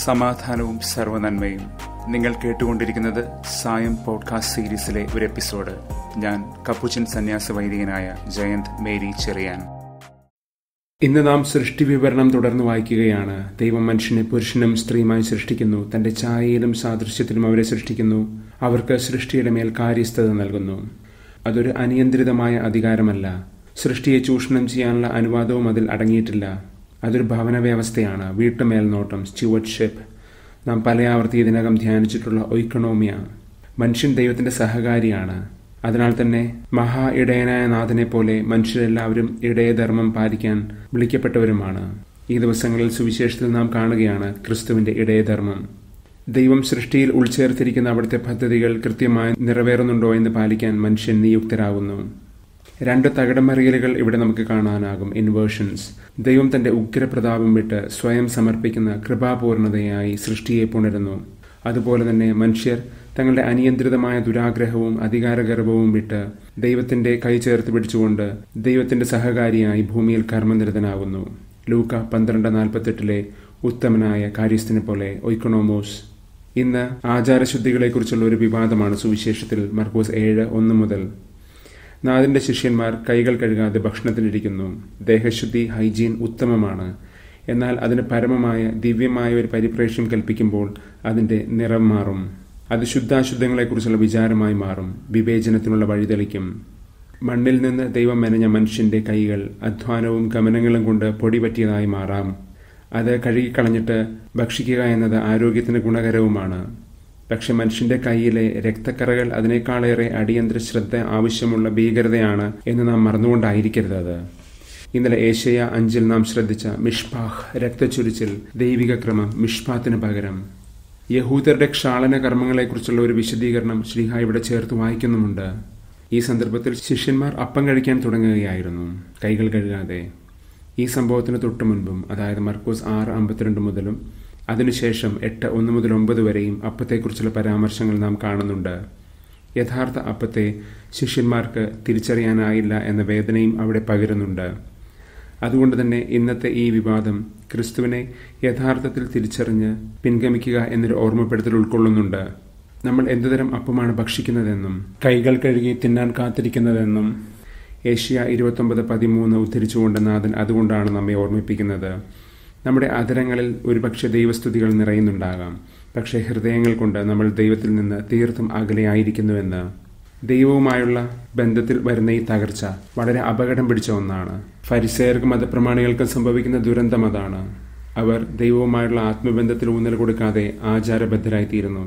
സമാധാനവും സർവനന്മയും നിങ്ങൾ കേട്ടുകൊണ്ടിരിക്കുന്നത് സായം പോഡ്കാസ്റ്റ് സീരീസിലെ ഒരു എപ്പിസോഡ് ഞാൻ കപ്പുച്ചൻ സന്യാസ വൈദികനായ ജയന്ത് മേരി ചെറിയാൻ ഇന്ന് നാം സൃഷ്ടി വിവരണം തുടർന്ന് വായിക്കുകയാണ് ദൈവം മനുഷ്യനെ പുരുഷനും സ്ത്രീയുമായി സൃഷ്ടിക്കുന്നു തന്റെ ഛായയിലും സാദൃശ്യത്തിലും അവരെ സൃഷ്ടിക്കുന്നു അവർക്ക് സൃഷ്ടിയുടെ മേൽ കാര്യസ്ഥത നൽകുന്നു അതൊരു അനിയന്ത്രിതമായ അധികാരമല്ല സൃഷ്ടിയെ ചൂഷണം ചെയ്യാനുള്ള അനുവാദവും അതിൽ അടങ്ങിയിട്ടില്ല അതൊരു ഭവന വ്യവസ്ഥയാണ് വീട്ടുമേൽനോട്ടം സ്റ്റുവർഡ്ഷിപ്പ് നാം പലയാവർത്തി ഇതിനകം ധ്യാനിച്ചിട്ടുള്ള ഒയ്ക്കണോമിയ മനുഷ്യൻ ദൈവത്തിന്റെ സഹകാരിയാണ് അതിനാൽ തന്നെ മഹാ ഇടയനായ നാഥനെ പോലെ മനുഷ്യരെല്ലാവരും ഇടയധർമ്മം പാലിക്കാൻ വിളിക്കപ്പെട്ടവരുമാണ് ഈ ദിവസങ്ങളിൽ സുവിശേഷത്തിൽ നാം കാണുകയാണ് ക്രിസ്തുവിന്റെ ഇടയധർമ്മം ദൈവം സൃഷ്ടിയിൽ ഉൾച്ചേർത്തിരിക്കുന്ന അവിടുത്തെ പദ്ധതികൾ കൃത്യമായി നിറവേറുന്നുണ്ടോ എന്ന് പാലിക്കാൻ മനുഷ്യൻ നിയുക്തരാകുന്നു രണ്ട് തകിടമറിയലുകൾ ഇവിടെ നമുക്ക് കാണാനാകും ഇൻവേർഷൻസ് ദൈവം തന്റെ ഉഗ്രപ്രതാപം വിട്ട് സ്വയം സമർപ്പിക്കുന്ന കൃപാപൂർണതയായി സൃഷ്ടിയെ പുണരുന്നു അതുപോലെ തന്നെ മനുഷ്യർ തങ്ങളുടെ അനിയന്ത്രിതമായ ദുരാഗ്രഹവും അധികാരഗർഭവും വിട്ട് ദൈവത്തിന്റെ കൈ ചേർത്ത് പിടിച്ചുകൊണ്ട് ദൈവത്തിന്റെ സഹകാരിയായി ഭൂമിയിൽ കർമ്മനിരതനാകുന്നു ലൂക്ക പന്ത്രണ്ട് നാൽപ്പത്തെട്ടിലെ ഉത്തമനായ കാര്യസ്ഥനെ പോലെ ഒയ്ക്കണോമോസ് ഇന്ന് ആചാരശുദ്ധികളെക്കുറിച്ചുള്ള ഒരു വിവാദമാണ് സുവിശേഷത്തിൽ മർക്കോസ് ഏഴ് ഒന്ന് മുതൽ നാഥന്റെ ശിഷ്യന്മാർ കൈകൾ കഴുകാതെ ഭക്ഷണത്തിലിരിക്കുന്നു ദേഹശുദ്ധി ഹൈജീൻ ഉത്തമമാണ് എന്നാൽ അതിന് പരമമായ ദിവ്യമായ ഒരു പരിപ്രേക്ഷ്യം കൽപ്പിക്കുമ്പോൾ അതിന്റെ നിറം മാറും അത് ശുദ്ധാശുദ്ധങ്ങളെക്കുറിച്ചുള്ള വിചാരമായി മാറും വിവേചനത്തിനുള്ള വഴിതെളിക്കും മണ്ണിൽ നിന്ന് ദൈവം മെനഞ്ഞ മനുഷ്യന്റെ കൈകൾ അധ്വാനവും ഗമനങ്ങളും കൊണ്ട് പൊടി പറ്റിയതായി മാറാം അത് കഴുകിക്കളഞ്ഞിട്ട് ഭക്ഷിക്കുക എന്നത് ആരോഗ്യത്തിന് ഗുണകരവുമാണ് പക്ഷെ മനുഷ്യന്റെ കൈയിലെ രക്തക്കറകൾ അതിനേക്കാളേറെ അടിയന്തര ശ്രദ്ധ ആവശ്യമുള്ള ഭീകരതയാണ് എന്ന് നാം മറന്നുകൊണ്ടായിരിക്കരുത് അത് ഇന്നലെ ഏഷ്യ അഞ്ചിൽ നാം ശ്രദ്ധിച്ച മിഷ്പാഹ് രക്തച്ചൊരിച്ചിൽ ദൈവിക ക്രമം മിഷ്പാത്തിന് പകരം യഹൂദരുടെ ക്ഷാളന കർമ്മങ്ങളെക്കുറിച്ചുള്ള ഒരു വിശദീകരണം ശ്രീഹ ഇവിടെ ചേർത്ത് വായിക്കുന്നുമുണ്ട് ഈ സന്ദർഭത്തിൽ ശിഷ്യന്മാർ അപ്പം കഴിക്കാൻ തുടങ്ങുകയായിരുന്നു കൈകൾ കഴുകാതെ ഈ സംഭവത്തിന് തൊട്ടു മുൻപും അതായത് മർക്കോസ് ആറ് അമ്പത്തിരണ്ട് മുതലും അതിനുശേഷം എട്ട് ഒന്ന് മുതൽ ഒമ്പത് വരെയും അപ്പത്തെക്കുറിച്ചുള്ള പരാമർശങ്ങൾ നാം കാണുന്നുണ്ട് യഥാർത്ഥ അപ്പത്തെ ശിഷ്യന്മാർക്ക് തിരിച്ചറിയാനായില്ല എന്ന വേദനയും അവിടെ പകരുന്നുണ്ട് അതുകൊണ്ട് തന്നെ ഇന്നത്തെ ഈ വിവാദം ക്രിസ്തുവിനെ യഥാർത്ഥത്തിൽ തിരിച്ചറിഞ്ഞ് പിൻഗമിക്കുക എന്നൊരു ഓർമ്മപ്പെടുത്തൽ ഉൾക്കൊള്ളുന്നുണ്ട് നമ്മൾ എന്തുതരം അപ്പമാണ് ഭക്ഷിക്കുന്നതെന്നും കൈകൾ കഴുകി തിന്നാൻ കാത്തിരിക്കുന്നതെന്നും ഏഷ്യ ഇരുപത്തൊമ്പത് പതിമൂന്ന് ഉദ്ധരിച്ചുകൊണ്ട് നാഥൻ അതുകൊണ്ടാണ് നമ്മെ ഓർമ്മിപ്പിക്കുന്നത് നമ്മുടെ അതരങ്ങളിൽ ഒരുപക്ഷെ ദൈവസ്തുതികൾ നിറയുന്നുണ്ടാകാം പക്ഷേ ഹൃദയങ്ങൾ കൊണ്ട് നമ്മൾ ദൈവത്തിൽ നിന്ന് തീർത്തും അകലെയായിരിക്കുന്നുവെന്ന് ദൈവവുമായുള്ള ബന്ധത്തിൽ വരുന്ന ഈ തകർച്ച വളരെ അപകടം പിടിച്ച ഒന്നാണ് ഫരിസേർക്കും മതപ്രമാണികൾക്കും സംഭവിക്കുന്ന ദുരന്തം അതാണ് അവർ ദൈവവുമായുള്ള ആത്മബന്ധത്തിൽ ഊന്നൽ കൊടുക്കാതെ ആചാരബദ്ധരായിത്തീരുന്നു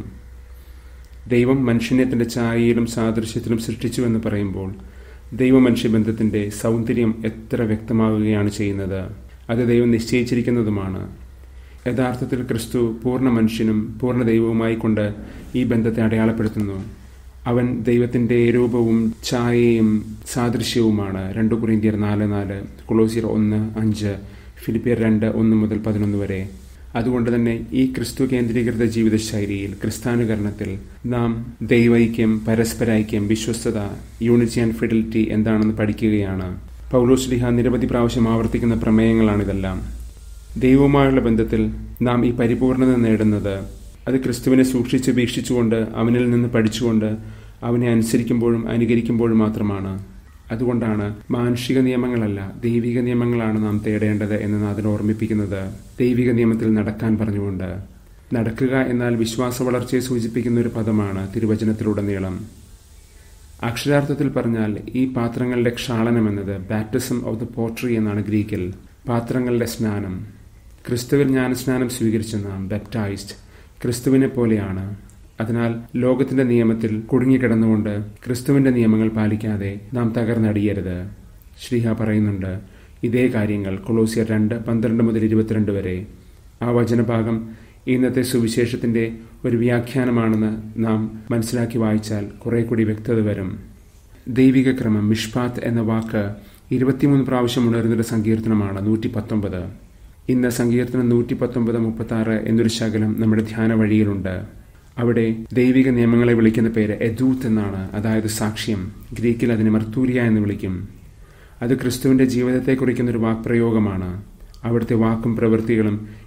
ദൈവം മനുഷ്യനെ തന്റെ ഛായയിലും സാദൃശ്യത്തിലും സൃഷ്ടിച്ചുവെന്ന് പറയുമ്പോൾ ദൈവ മനുഷ്യബന്ധത്തിന്റെ സൗന്ദര്യം എത്ര വ്യക്തമാവുകയാണ് ചെയ്യുന്നത് അത് ദൈവം നിശ്ചയിച്ചിരിക്കുന്നതുമാണ് യഥാർത്ഥത്തിൽ ക്രിസ്തു പൂർണ്ണ മനുഷ്യനും പൂർണ്ണ ദൈവവുമായി കൊണ്ട് ഈ ബന്ധത്തെ അടയാളപ്പെടുത്തുന്നു അവൻ ദൈവത്തിന്റെ രൂപവും ഛായയും സാദൃശ്യവുമാണ് രണ്ടു കുറിന്തിയർ നാല് നാല് കൊളോസിയർ ഒന്ന് അഞ്ച് ഫിലിപ്പിയർ രണ്ട് ഒന്ന് മുതൽ പതിനൊന്ന് വരെ അതുകൊണ്ട് തന്നെ ഈ ക്രിസ്തു കേന്ദ്രീകൃത ജീവിതശൈലിയിൽ ക്രിസ്താനുകരണത്തിൽ നാം ദൈവൈക്യം പരസ്പരൈക്യം വിശ്വസ്തത യൂണിറ്റി ആൻഡ് ഫിഡലിറ്റി എന്താണെന്ന് പഠിക്കുകയാണ് പൗലോസ്ലിഹ നിരവധി പ്രാവശ്യം ആവർത്തിക്കുന്ന പ്രമേയങ്ങളാണിതെല്ലാം ദൈവവുമായുള്ള ബന്ധത്തിൽ നാം ഈ പരിപൂർണത നേടുന്നത് അത് ക്രിസ്തുവിനെ സൂക്ഷിച്ച് വീക്ഷിച്ചുകൊണ്ട് അവനിൽ നിന്ന് പഠിച്ചുകൊണ്ട് അവനെ അനുസരിക്കുമ്പോഴും അനുകരിക്കുമ്പോഴും മാത്രമാണ് അതുകൊണ്ടാണ് മാനുഷിക നിയമങ്ങളല്ല ദൈവിക നിയമങ്ങളാണ് നാം തേടേണ്ടത് എന്ന് നാഥൻ ഓർമ്മിപ്പിക്കുന്നത് ദൈവിക നിയമത്തിൽ നടക്കാൻ പറഞ്ഞുകൊണ്ട് നടക്കുക എന്നാൽ വിശ്വാസ വളർച്ചയെ സൂചിപ്പിക്കുന്ന ഒരു പദമാണ് തിരുവചനത്തിലുടനീളം അക്ഷരാർത്ഥത്തിൽ പറഞ്ഞാൽ ഈ പാത്രങ്ങളുടെ ക്ഷാളനം എന്നത് ബാപ്റ്റിസം ഓഫ് ദ പോട്രി എന്നാണ് ഗ്രീക്കിൽ പാത്രങ്ങളുടെ സ്നാനം ക്രിസ്തുവിൽ ജ്ഞാനസ്നാനം സ്വീകരിച്ച നാം ബാപ്റ്റൈസ്ഡ് ക്രിസ്തുവിനെ പോലെയാണ് അതിനാൽ ലോകത്തിന്റെ നിയമത്തിൽ കുടുങ്ങിക്കിടന്നുകൊണ്ട് ക്രിസ്തുവിന്റെ നിയമങ്ങൾ പാലിക്കാതെ നാം തകർന്നടിയരുത് ശ്രീഹ പറയുന്നുണ്ട് ഇതേ കാര്യങ്ങൾ കൊളോസിയർ രണ്ട് പന്ത്രണ്ട് മുതൽ ഇരുപത്തിരണ്ട് വരെ ആ വചനഭാഗം ഇന്നത്തെ സുവിശേഷത്തിന്റെ ഒരു വ്യാഖ്യാനമാണെന്ന് നാം മനസ്സിലാക്കി വായിച്ചാൽ കുറെ കൂടി വ്യക്തത വരും ദൈവിക ക്രമം മിഷ്പാത്ത് എന്ന വാക്ക് ഇരുപത്തിമൂന്ന് പ്രാവശ്യം ഉണരുന്നൊരു സങ്കീർത്തനമാണ് നൂറ്റി പത്തൊമ്പത് ഇന്ന് സങ്കീർത്തനം നൂറ്റി പത്തൊമ്പത് മുപ്പത്തി ആറ് എന്നൊരു ശകലം നമ്മുടെ ധ്യാന വഴിയിലുണ്ട് അവിടെ ദൈവിക നിയമങ്ങളെ വിളിക്കുന്ന പേര് എദൂത്ത് എന്നാണ് അതായത് സാക്ഷ്യം ഗ്രീക്കിൽ അതിനെ മർത്തൂരിയ എന്ന് വിളിക്കും അത് ക്രിസ്തുവിന്റെ ജീവിതത്തെ കുറിക്കുന്ന ഒരു വാക്പ്രയോഗമാണ് അവിടുത്തെ വാക്കും പ്രവൃത്തികളും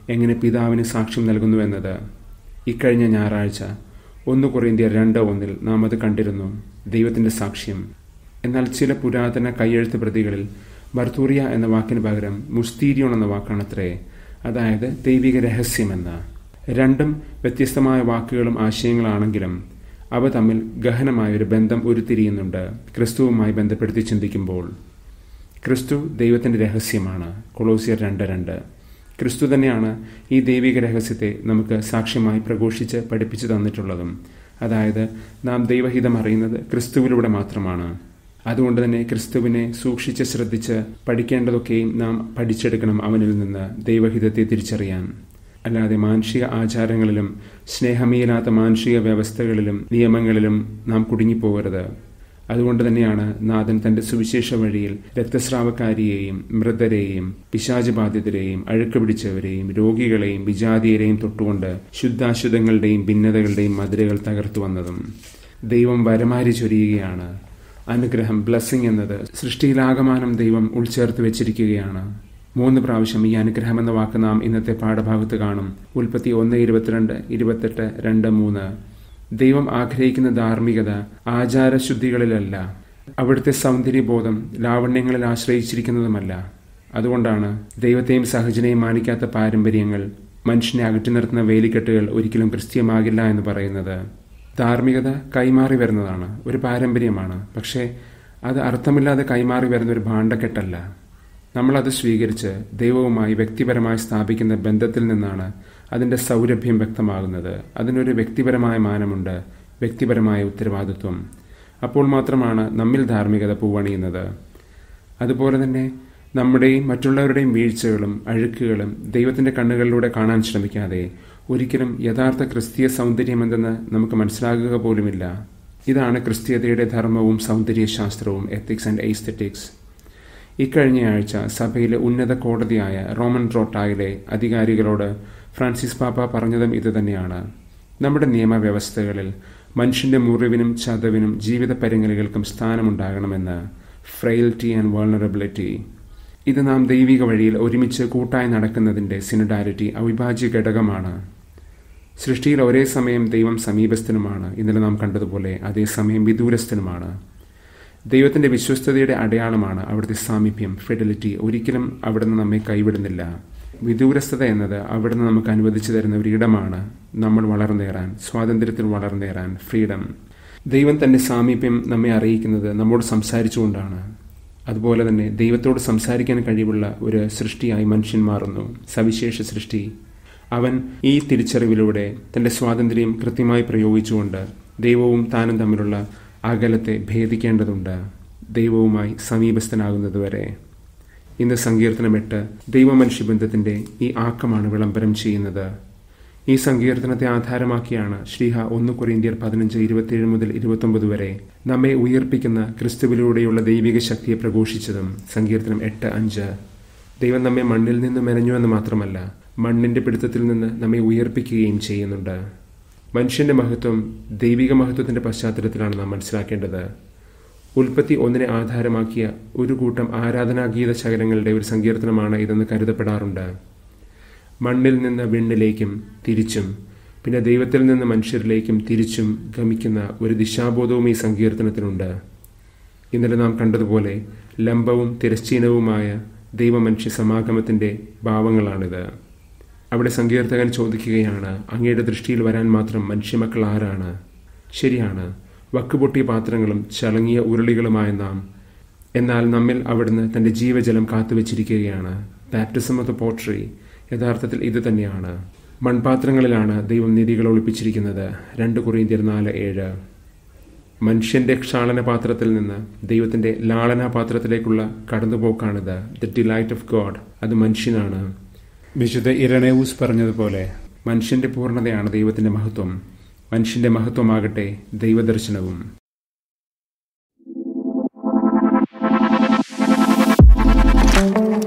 എങ്ങനെ പിതാവിന് സാക്ഷ്യം നൽകുന്നുവെന്നത് ഇക്കഴിഞ്ഞ ഞായറാഴ്ച ഒന്ന് കുറേന്ത്യ രണ്ട് ഒന്നിൽ നാം അത് കണ്ടിരുന്നു ദൈവത്തിന്റെ സാക്ഷ്യം എന്നാൽ ചില പുരാതന കയ്യെഴുത്ത് പ്രതികളിൽ ബർത്തൂറിയ എന്ന വാക്കിന് പകരം മുസ്തീരിയോൺ എന്ന വാക്കാണത്രേ അതായത് ദൈവിക രഹസ്യമെന്ന രണ്ടും വ്യത്യസ്തമായ വാക്കുകളും ആശയങ്ങളാണെങ്കിലും അവ തമ്മിൽ ഗഹനമായ ഒരു ബന്ധം ഉരുത്തിരിയുന്നുണ്ട് ക്രിസ്തുവുമായി ബന്ധപ്പെടുത്തി ചിന്തിക്കുമ്പോൾ ക്രിസ്തു ദൈവത്തിന്റെ രഹസ്യമാണ് കൊളോസിയർ രണ്ട് രണ്ട് ക്രിസ്തു തന്നെയാണ് ഈ ദൈവിക രഹസ്യത്തെ നമുക്ക് സാക്ഷ്യമായി പ്രഘോഷിച്ച് പഠിപ്പിച്ചു തന്നിട്ടുള്ളതും അതായത് നാം ദൈവഹിതം അറിയുന്നത് ക്രിസ്തുവിലൂടെ മാത്രമാണ് അതുകൊണ്ട് തന്നെ ക്രിസ്തുവിനെ സൂക്ഷിച്ച് ശ്രദ്ധിച്ച് പഠിക്കേണ്ടതൊക്കെയും നാം പഠിച്ചെടുക്കണം അവനിൽ നിന്ന് ദൈവഹിതത്തെ തിരിച്ചറിയാൻ അല്ലാതെ മാനുഷിക ആചാരങ്ങളിലും സ്നേഹമീലാത്ത മാനുഷിക വ്യവസ്ഥകളിലും നിയമങ്ങളിലും നാം കുടുങ്ങിപ്പോകരുത് അതുകൊണ്ട് തന്നെയാണ് നാഥൻ തന്റെ സുവിശേഷ വഴിയിൽ രക്തസ്രാവക്കാരിയെയും മൃതരെയും പിശാചബാധിതരെയും അഴുക്ക് പിടിച്ചവരെയും രോഗികളെയും വിജാതീയരെയും തൊട്ടുകൊണ്ട് ശുദ്ധാശുദ്ധങ്ങളുടെയും ഭിന്നതകളുടെയും മതിലുകൾ തകർത്തു വന്നതും ദൈവം വരമാരി ചൊരിയുകയാണ് അനുഗ്രഹം ബ്ലസ്സിംഗ് എന്നത് സൃഷ്ടിയിലാകമാനം ദൈവം ഉൾച്ചേർത്ത് വെച്ചിരിക്കുകയാണ് മൂന്ന് പ്രാവശ്യം ഈ അനുഗ്രഹം എന്ന വാക്ക് നാം ഇന്നത്തെ പാഠഭാഗത്ത് കാണും ഉൽപ്പത്തി ഒന്ന് ഇരുപത്തിരണ്ട് ഇരുപത്തെട്ട് രണ്ട് മൂന്ന് ദൈവം ആഗ്രഹിക്കുന്ന ധാർമ്മികത ആചാരശുദ്ധികളിലല്ല അവിടുത്തെ സൗന്ദര്യബോധം ലാവണ്യങ്ങളിൽ ആശ്രയിച്ചിരിക്കുന്നതുമല്ല അതുകൊണ്ടാണ് ദൈവത്തെയും സഹജനെയും മാനിക്കാത്ത പാരമ്പര്യങ്ങൾ മനുഷ്യനെ അകറ്റി നിർത്തുന്ന വേലിക്കെട്ടുകൾ ഒരിക്കലും ക്രിസ്ത്യമാകില്ല എന്ന് പറയുന്നത് ധാർമ്മികത കൈമാറി വരുന്നതാണ് ഒരു പാരമ്പര്യമാണ് പക്ഷേ അത് അർത്ഥമില്ലാതെ കൈമാറി വരുന്ന ഒരു ഭാണ്ഡക്കെട്ടല്ല നമ്മളത് സ്വീകരിച്ച് ദൈവവുമായി വ്യക്തിപരമായി സ്ഥാപിക്കുന്ന ബന്ധത്തിൽ നിന്നാണ് അതിൻ്റെ സൗരഭ്യം വ്യക്തമാകുന്നത് അതിനൊരു വ്യക്തിപരമായ മാനമുണ്ട് വ്യക്തിപരമായ ഉത്തരവാദിത്വം അപ്പോൾ മാത്രമാണ് നമ്മിൽ ധാർമ്മികത പൂവണിയുന്നത് അതുപോലെ തന്നെ നമ്മുടെയും മറ്റുള്ളവരുടെയും വീഴ്ചകളും അഴുക്കുകളും ദൈവത്തിന്റെ കണ്ണുകളിലൂടെ കാണാൻ ശ്രമിക്കാതെ ഒരിക്കലും യഥാർത്ഥ ക്രിസ്തീയ സൗന്ദര്യമെന്തെന്ന് നമുക്ക് മനസ്സിലാകുക പോലുമില്ല ഇതാണ് ക്രിസ്തീയതയുടെ ധർമ്മവും സൗന്ദര്യശാസ്ത്രവും എത്തിക്സ് ആൻഡ് എയ്സ്തെറ്റിക്സ് ഇക്കഴിഞ്ഞയാഴ്ച സഭയിലെ ഉന്നത കോടതിയായ റോമൻ റോട്ടായിലെ അധികാരികളോട് ഫ്രാൻസിസ് പാപ്പ പറഞ്ഞതും ഇതുതന്നെയാണ് നമ്മുടെ നിയമവ്യവസ്ഥകളിൽ മനുഷ്യന്റെ മുറിവിനും ചതവിനും ജീവിത പരിങ്ങലുകൾക്കും സ്ഥാനമുണ്ടാകണമെന്ന് ഫ്രെയിൽറ്റി ആൻഡ് വേൾണറബിലിറ്റി ഇത് നാം ദൈവിക വഴിയിൽ ഒരുമിച്ച് കൂട്ടായി നടക്കുന്നതിന്റെ സിനിഡാരിറ്റി അവിഭാജ്യ ഘടകമാണ് സൃഷ്ടിയിൽ ഒരേ സമയം ദൈവം സമീപസ്ഥനുമാണ് ഇന്നലെ നാം കണ്ടതുപോലെ അതേസമയം വിദൂരസ്ഥനുമാണ് ദൈവത്തിന്റെ വിശ്വസ്തതയുടെ അടയാളമാണ് അവിടുത്തെ സാമീപ്യം ഫെഡിലിറ്റി ഒരിക്കലും അവിടുന്ന് നമ്മെ കൈവിടുന്നില്ല വിദൂരസ്ഥത എന്നത് അവിടുന്ന് നമുക്ക് അനുവദിച്ചു തരുന്ന ഒരു ഇടമാണ് നമ്മൾ വളർന്നേറാൻ സ്വാതന്ത്ര്യത്തിൽ വളർന്നേറാൻ ഫ്രീഡം ദൈവം തന്റെ സാമീപ്യം നമ്മെ അറിയിക്കുന്നത് നമ്മോട് സംസാരിച്ചുകൊണ്ടാണ് അതുപോലെ തന്നെ ദൈവത്തോട് സംസാരിക്കാൻ കഴിവുള്ള ഒരു സൃഷ്ടിയായി മനുഷ്യൻ മാറുന്നു സവിശേഷ സൃഷ്ടി അവൻ ഈ തിരിച്ചറിവിലൂടെ തന്റെ സ്വാതന്ത്ര്യം കൃത്യമായി പ്രയോഗിച്ചുകൊണ്ട് ദൈവവും താനും തമ്മിലുള്ള അകലത്തെ ഭേദിക്കേണ്ടതുണ്ട് ദൈവവുമായി സമീപസ്ഥനാകുന്നതുവരെ ഇന്ന് സങ്കീർത്തനം എട്ട് ദൈവമനുഷ്യ ബന്ധത്തിന്റെ ഈ ആക്കമാണ് വിളംബരം ചെയ്യുന്നത് ഈ സങ്കീർത്തനത്തെ ആധാരമാക്കിയാണ് ശ്രീഹ ഒന്ന് കൊറിയന്ത്യർ പതിനഞ്ച് ഇരുപത്തിയേഴ് മുതൽ ഇരുപത്തൊമ്പത് വരെ നമ്മെ ഉയർപ്പിക്കുന്ന ക്രിസ്തുവിലൂടെയുള്ള ദൈവിക ശക്തിയെ പ്രഘോഷിച്ചതും സങ്കീർത്തനം എട്ട് അഞ്ച് ദൈവം നമ്മെ മണ്ണിൽ നിന്ന് മെനഞ്ഞുവെന്ന് മാത്രമല്ല മണ്ണിന്റെ പിടുത്തത്തിൽ നിന്ന് നമ്മെ ഉയർപ്പിക്കുകയും ചെയ്യുന്നുണ്ട് മനുഷ്യന്റെ മഹത്വം ദൈവിക മഹത്വത്തിന്റെ പശ്ചാത്തലത്തിലാണ് നാം മനസ്സിലാക്കേണ്ടത് ഉൽപ്പത്തി ഒന്നിനെ ആധാരമാക്കിയ ഒരു കൂട്ടം ആരാധനാഗീത ശകലങ്ങളുടെ ഒരു സങ്കീർത്തനമാണ് ഇതെന്ന് കരുതപ്പെടാറുണ്ട് മണ്ണിൽ നിന്ന് വിണ്ണിലേക്കും തിരിച്ചും പിന്നെ ദൈവത്തിൽ നിന്ന് മനുഷ്യരിലേക്കും തിരിച്ചും ഗമിക്കുന്ന ഒരു ദിശാബോധവും ഈ സങ്കീർത്തനത്തിനുണ്ട് ഇന്നലെ നാം കണ്ടതുപോലെ ലംബവും തിരശ്ചീനവുമായ ദൈവമനുഷ്യ സമാഗമത്തിന്റെ ഭാവങ്ങളാണിത് അവിടെ സങ്കീർത്തകൻ ചോദിക്കുകയാണ് അങ്ങയുടെ ദൃഷ്ടിയിൽ വരാൻ മാത്രം മനുഷ്യമക്കൾ ആരാണ് ശരിയാണ് വക്കുപൊട്ടിയ പാത്രങ്ങളും ചളങ്ങിയ ഉരുളികളുമായ നാം എന്നാൽ നമ്മിൽ അവിടുന്ന് തന്റെ ജീവജലം കാത്തുവച്ചിരിക്കുകയാണ് ബാപ്റ്റിസം ഓഫ് ദ പോട്രി യഥാർത്ഥത്തിൽ ഇത് തന്നെയാണ് മൺപാത്രങ്ങളിലാണ് ദൈവം നിധികൾ ഒളിപ്പിച്ചിരിക്കുന്നത് രണ്ട് കുറീന്ത്യർ നാല് ഏഴ് മനുഷ്യന്റെ ക്ഷാളന പാത്രത്തിൽ നിന്ന് ദൈവത്തിന്റെ ലാളന പാത്രത്തിലേക്കുള്ള കടന്നുപോക്കാണിത് ദ ഡിലൈറ്റ് ഓഫ് ഗോഡ് അത് മനുഷ്യനാണ് വിശുദ്ധ ഇരണേവൂസ് പറഞ്ഞതുപോലെ മനുഷ്യന്റെ പൂർണ്ണതയാണ് ദൈവത്തിന്റെ മഹത്വം മനുഷ്യന്റെ മഹത്വമാകട്ടെ ദൈവദർശനവും thank you